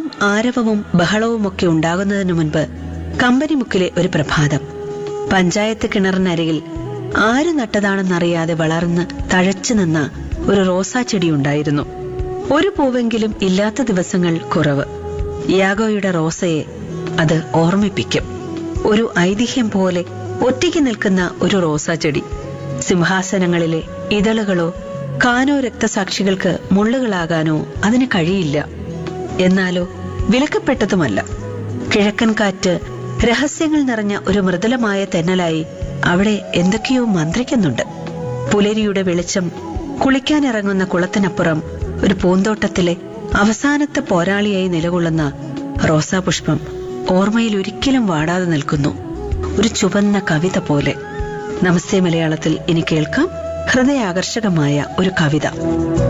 ആരവവും ബഹളവുമൊക്കെ ഉണ്ടാകുന്നതിനു മുൻപ് കമ്പനിമുക്കിലെ ഒരു പ്രഭാതം പഞ്ചായത്ത് കിണറിനരികിൽ ആര് നട്ടതാണെന്നറിയാതെ വളർന്ന് തഴച്ചു നിന്ന ഒരു റോസാ ചെടിയുണ്ടായിരുന്നു ഒരു പൂവെങ്കിലും ഇല്ലാത്ത ദിവസങ്ങൾ കുറവ് യാഗോയുടെ റോസയെ അത് ഓർമ്മിപ്പിക്കും ഒരു ഐതിഹ്യം പോലെ ഒറ്റയ്ക്ക് നിൽക്കുന്ന ഒരു റോസാ ചെടി സിംഹാസനങ്ങളിലെ ഇതളുകളോ കാനോ രക്തസാക്ഷികൾക്ക് മുള്ളുകളാകാനോ അതിന് കഴിയില്ല എന്നാലോ വിലക്കപ്പെട്ടതുമല്ല കിഴക്കൻ കാറ്റ് രഹസ്യങ്ങൾ നിറഞ്ഞ ഒരു മൃദുലമായ തെന്നലായി അവിടെ എന്തൊക്കെയോ മന്ത്രിക്കുന്നുണ്ട് പുലരിയുടെ വെളിച്ചം കുളിക്കാനിറങ്ങുന്ന കുളത്തിനപ്പുറം ഒരു പൂന്തോട്ടത്തിലെ അവസാനത്തെ പോരാളിയായി നിലകൊള്ളുന്ന റോസാപുഷ്പം ഓർമ്മയിൽ ഒരിക്കലും വാടാതെ നിൽക്കുന്നു ഒരു ചുവന്ന കവിത പോലെ നമസ്തേ മലയാളത്തിൽ ഇനി കേൾക്കാം ഹൃദയാകർഷകമായ ഒരു കവിത